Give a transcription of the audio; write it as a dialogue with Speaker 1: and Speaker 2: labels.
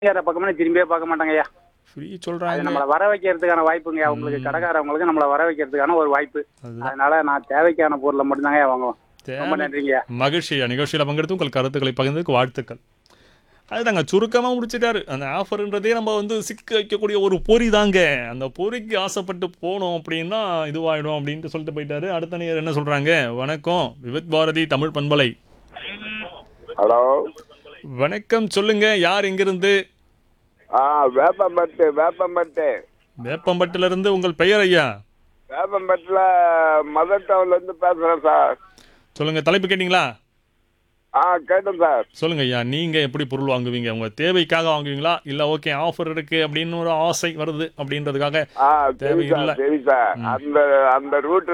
Speaker 1: கடைக்கார பக்கமே திரும்பியே பார்க்க மாட்டாங்கய்யா
Speaker 2: ஃப்ரீ
Speaker 1: அது
Speaker 2: சொல்றாங்க
Speaker 1: நம்மளை வர வைக்கிறதுக்கான வாய்ப்புங்க அவங்களுக்கு கடைக்காரவங்களுக்கு நம்மளை வர வைக்கிறதுக்கான ஒரு வாய்ப்பு
Speaker 2: அதுதான்
Speaker 1: அதனால நான் தேவைக்கான பொருளை மட்டும்தாங்க வாங்குவேன் ரொம்ப
Speaker 2: தேவை
Speaker 1: நன்றிங்கய்யா
Speaker 2: மகிழ்ச்சியா நிகழ்ச்சியில் பங்கெடுத்து உங்கள் கருத்துக்களை பகிர்ந்ததுக்கு வாழ்த்துக்கள் அதுதாங்க சுருக்கமாக முடிச்சிட்டாரு அந்த ஆஃபர்ன்றதே நம்ம வந்து சிக்க வைக்கக்கூடிய ஒரு பொறி தாங்க அந்த பொறிக்கு ஆசைப்பட்டு போனோம் அப்படின்னா இதுவாயிடும் அப்படின்ட்டு சொல்லிட்டு போயிட்டாரு அடுத்த நேர் என்ன சொல்றாங்க வணக்கம் விவித் பாரதி தமிழ் பண்பலை
Speaker 3: ஹலோ
Speaker 2: வணக்கம் சொல்லுங்க யார் எங்கிருந்து
Speaker 3: ஆ வேப்பம்பட்டு வேப்பம்பட்டு
Speaker 2: வேப்பம்பட்டில இருந்து உங்கள் பெயர் ஐயா
Speaker 3: வேப்பம்பட்டில் மதர் டவுன்லேருந்து பேசுகிறேன் சார்
Speaker 2: சொல்லுங்க தலைப்பு கேட்டிங்களா
Speaker 3: ஆ கேட்டேன் சார்
Speaker 2: சொல்லுங்க ஐயா நீங்க எப்படி பொருள் வாங்குவீங்க உங்க தேவைக்காக வாங்குவீங்களா இல்ல ஓகே ஆஃபர் இருக்கு அப்படின்னு ஒரு ஆசை வருது அப்படின்றதுக்காக
Speaker 3: ஆ சரி
Speaker 2: தேவையில்லை.
Speaker 3: சார் சரி சார் அந்த அந்த ரூட்